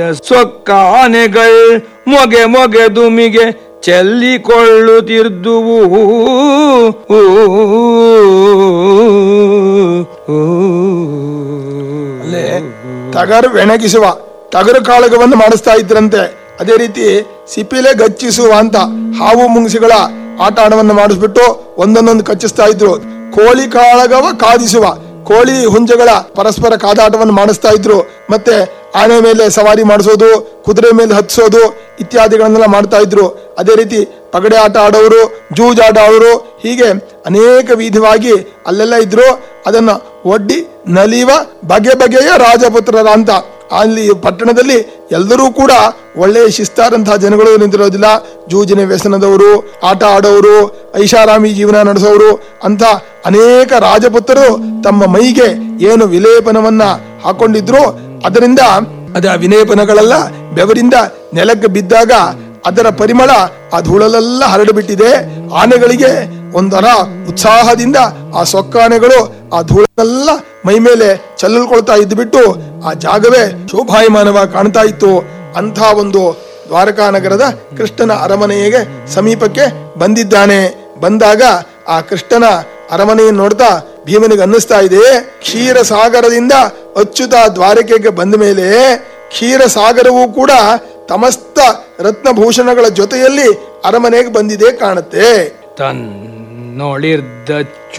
ಸೊಕ್ಕ ಆನೆಗಳ್ ಮೊಗೆ ಮೊಗೆ ದುಮಿಗೆ ಚೆಲ್ಲಿಕೊಳ್ಳುತ್ತಿರ್ದುವು ಅಲ್ಲೇ ಟಗರು ಬೆಣಗಿಸುವ ಟಗರು ಕಾಳಗವನ್ನು ಮಾಡಿಸ್ತಾ ಇದ್ರಂತೆ ಅದೇ ರೀತಿ ಸಿಪಿಲೆ ಗಚ್ಚಿಸುವ ಅಂತ ಹಾವು ಮುಂಗಿಸಿಗಳ ಆಟ ಆಟವನ್ನು ಮಾಡಿಸ್ಬಿಟ್ಟು ಒಂದೊಂದೊಂದು ಕಚ್ಚಿಸ್ತಾ ಇದ್ರು ಕೋಳಿ ಕಾಳಗವ ಕಾದಿಸುವ ಕೋಳಿ ಹುಂಜಗಳ ಪರಸ್ಪರ ಕಾದಾಟವನ್ನು ಮಾಡಿಸ್ತಾ ಇದ್ರು ಮತ್ತೆ ಆನೆ ಮೇಲೆ ಸವಾರಿ ಮಾಡಿಸೋದು ಕುದುರೆ ಮೇಲೆ ಹತ್ಸೋದು ಇತ್ಯಾದಿಗಳನ್ನೆಲ್ಲ ಮಾಡ್ತಾ ಇದ್ರು ಅದೇ ರೀತಿ ಪಗಡೆ ಆಟ ಆಡೋರು ಜೂಜಾಟ ಆಡೋರು ಹೀಗೆ ಅನೇಕ ವಿಧವಾಗಿ ಅಲ್ಲೆಲ್ಲ ಇದ್ರು ಅದನ್ನ ಒಡ್ಡಿ ನಲಿವ ಬಗೆ ಬಗೆಯ ರಾಜಪುತ್ರರ ಅಂತ ಅಲ್ಲಿ ಪಟ್ಟಣದಲ್ಲಿ ಎಲ್ಲರೂ ಕೂಡ ಒಳ್ಳೆಯ ಶಿಸ್ತಾರಂತಹ ಜನಗಳು ನಿಂತಿರೋದಿಲ್ಲ ಜೂಜಿನ ವ್ಯಸನದವರು ಆಟ ಆಡೋರು ಐಷಾರಾಮಿ ಜೀವನ ನಡೆಸೋರು ಅಂತ ಅನೇಕ ರಾಜಪುತ್ರರು ತಮ್ಮ ಮೈಗೆ ಏನು ವಿಲೇಪನವನ್ನ ಹಾಕೊಂಡಿದ್ರು ಅದರಿಂದ ಅದ ವಿಲೇಪನಗಳೆಲ್ಲ ಬೆವರಿಂದ ನೆಲಕ್ಕೆ ಬಿದ್ದಾಗ ಅದರ ಪರಿಮಳ ಆ ಧೂಳಲೆಲ್ಲ ಹರಡಿಬಿಟ್ಟಿದೆ ಆನೆಗಳಿಗೆ ಒಂದರ ಉತ್ಸಾಹದಿಂದ ಆ ಸೊಕ್ಕಾನೆಗಳು ಆ ಧೂಳನ್ನೆಲ್ಲ ಮೈ ಮೇಲೆ ಚೆಲ್ಲಲ್ಕೊಳ್ತಾ ಇದ್ದುಬಿಟ್ಟು ಆ ಜಾಗವೇ ಶೋಭಾಯಮಾನವಾಗಿ ಕಾಣ್ತಾ ಇತ್ತು ಅಂಥ ಒಂದು ದ್ವಾರಕಾ ನಗರದ ಕೃಷ್ಣನ ಅರಮನೆಗೆ ಸಮೀಪಕ್ಕೆ ಬಂದಿದ್ದಾನೆ ಬಂದಾಗ ಆ ಕೃಷ್ಣನ ಅರಮನೆಯನ್ನು ನೋಡ್ತಾ ಭೀಮನಿಗೆ ಅನ್ನಿಸ್ತಾ ಇದೆ ಕ್ಷೀರ ಸಾಗರದಿಂದ ಅಚ್ಚುತ ದ್ವಾರಕೆಗೆ ಬಂದ ಮೇಲೆ ಕ್ಷೀರ ಸಾಗರವೂ ಕೂಡ ತಮಸ್ತ ರತ್ನಭೂಷಣಗಳ ಜೊತೆಯಲ್ಲಿ ಅರಮನೆಗೆ ಬಂದಿದೆ ಕಾಣುತ್ತೆ ತನ್ನೊಳಿರ್ದಚ್ಚು